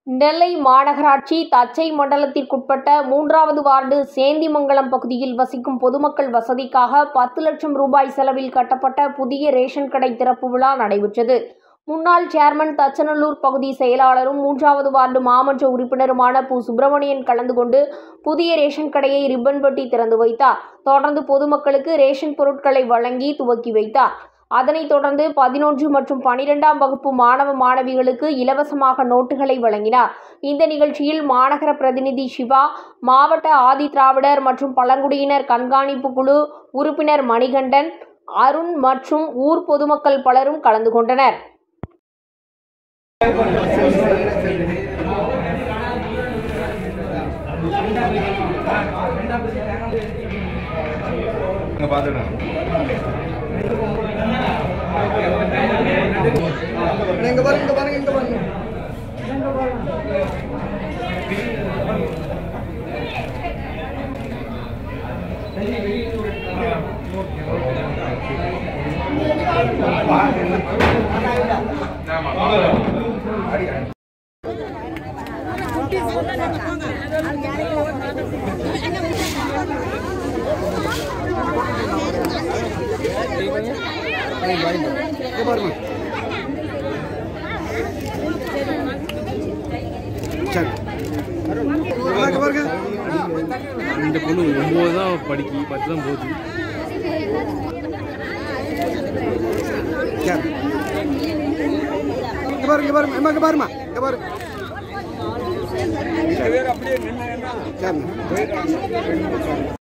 நெல்லை மாநகராட்சி தச்சை மண்டலத்திற்குட்பட்ட மூன்றாவது வார்டு சேந்திமங்கலம் பகுதியில் வசிக்கும் பொதுமக்கள் வசதிக்காக பத்து லட்சம் ரூபாய் செலவில் கட்டப்பட்ட புதிய ரேஷன் கடை திறப்பு விழா நடைபெற்றது முன்னாள் சேர்மன் தச்சநல்லூர் பகுதி செயலாளரும் மூன்றாவது வார்டு மாமன்ற உறுப்பினருமான பு சுப்பிரமணியன் கலந்து கொண்டு புதிய ரேஷன் கடையை ரிப்பன் வெட்டி திறந்து வைத்தார் தொடர்ந்து பொதுமக்களுக்கு ரேஷன் பொருட்களை வழங்கி துவக்கி வைத்தார் அதனைத் தொடர்ந்து பதினொன்று மற்றும் பனிரெண்டாம் வகுப்பு மாணவ மாணவிகளுக்கு இலவசமாக நோட்டுகளை வழங்கினார் இந்த நிகழ்ச்சியில் மாநகர பிரதிநிதி சிவா மாவட்ட ஆதி திராவிடர் மற்றும் பழங்குடியினர் கண்காணிப்பு குழு உறுப்பினர் மணிகண்டன் அருண் மற்றும் ஊர் பொதுமக்கள் பலரும் கலந்து கொண்டனர் இங்க பாத்துடுறேன் இங்க பாருங்க இங்க பாருங்க இங்க பாருங்க இங்க பாருங்க சரி பாருங்க பாருங்க இந்த பொண்ணு ஒம்பது தான் படிக்கி பத்து தான் போகுது சரி இங்க பாருங்க இங்க பாருங்க அம்மா, இங்க பாருமா இங்க பாருங்க சரி